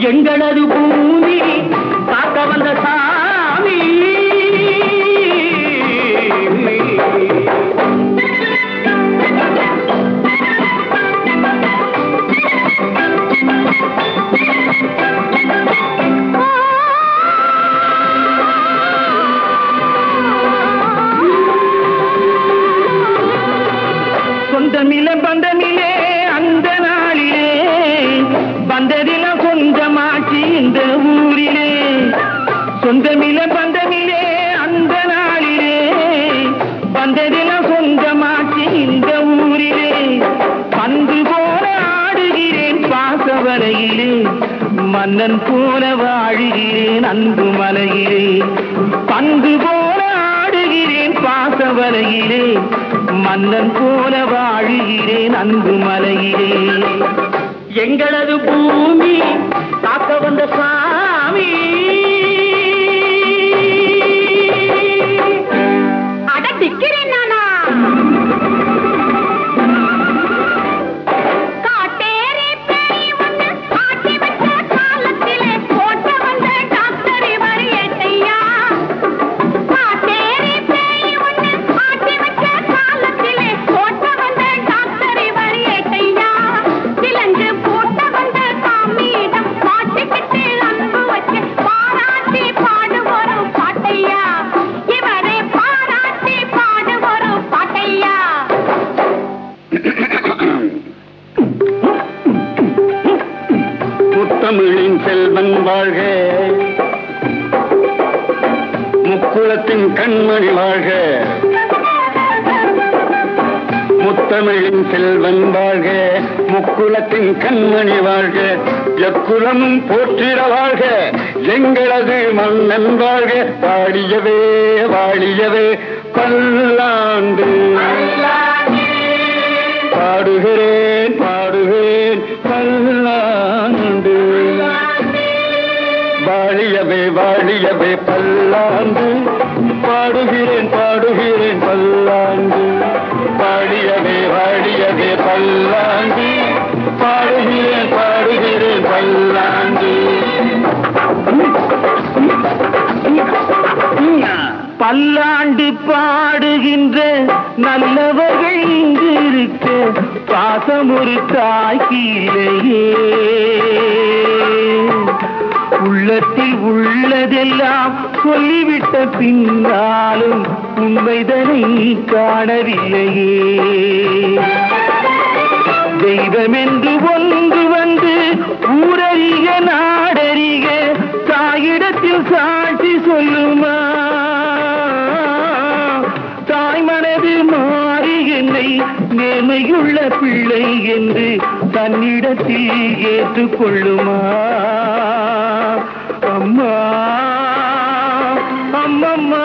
எங்களது பூமி காக்க வந்த சாமி சொந்தமில்ல பந்தமில்லே அந்த நாளிலே வந்ததில கொஞ்சமாச்சு இந்த ஊரிலே சொந்தமில்ல பந்தமில்லே அந்த நாளிலே வந்ததில சொந்தமாச்சு இந்த ஊரிலே பந்து போல ஆடுகிறேன் பாசவரையிலே மன்னன் போல வாழுகிறேன் அன்பு மலையிலே பந்து போல ஆடுகிறேன் பாசவரையிலே மன்னன் போல வாழுகிறேன் அன்பு மலையிலே எங்களது பூமி காக்க வந்த சாமி அட திக்கிறேன் நானா காட்டேரி பேய் ஒண்ணு ஆட்டி வச்ச காலத்திலே போட்ட வந்த டாக்டர் இவர் ஏட்டையா காட்டேரி பேய் ஒண்ணு ஆட்டி வச்ச காலத்திலே போட்ட வந்த டாக்டர் இவர் ஏட்டையா விலங்கு போட்ட வந்த காமியிடம் மாட்டிக்கிட்டு அன்பு வச்சு பாராட்டி பாடு ஒரு பாட்டையா இவரே பாராட்டி பாடு ஒரு பாட்டையா முத்தமிழின் செல்வன் வாழ்க முக்குளத்தின் கண்மணி வாழ்க முத்தமிழின் செல்வன் வாழ்க முக்குளத்தின் கண்மணி வாழ்க எக்குலமும் போற்றிட வாழ்க எங்களது மன்னன் வாழ்க வாழியவே வாழியவே பல்லாண்டு பாடுகிறேன் பாடுகிறேன் பல்லாண்டு வாழியவே வாழியவே பல்லாண்டு பாடுகிறேன் பாடுகிறேன் பல்லாண்டு வாழியவே வாழியவே பல்லாண்டு பாடுகிறேன் பாடுகிறேன் பல்லாண்டு பல்லாண்டு பாடுகின்ற நல்லவர்கள் இங்கு இருக்க பாசம் ஒரு தாய்க்கு இல்லையே உள்ளத்தில் உள்ளதெல்லாம் சொல்லிவிட்ட பின்னாலும் உண்மைதனை காணவில்லையே தெய்வம் என்று ஒன்று வந்து ஊரறிக நாடறிக தாயிடத்தில் சாட்சி சொல்லுமா தாய் மனது மாறி என்னை நேர்மையுள்ள பிள்ளை என்று தன்னிடத்தில் ஏற்றுக்கொள்ளுமா அம்மா அம்மம்மா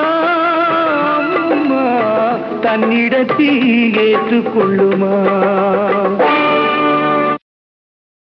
அம்மா தன்னிடத்தில் ஏற்றுக்கொள்ளுமா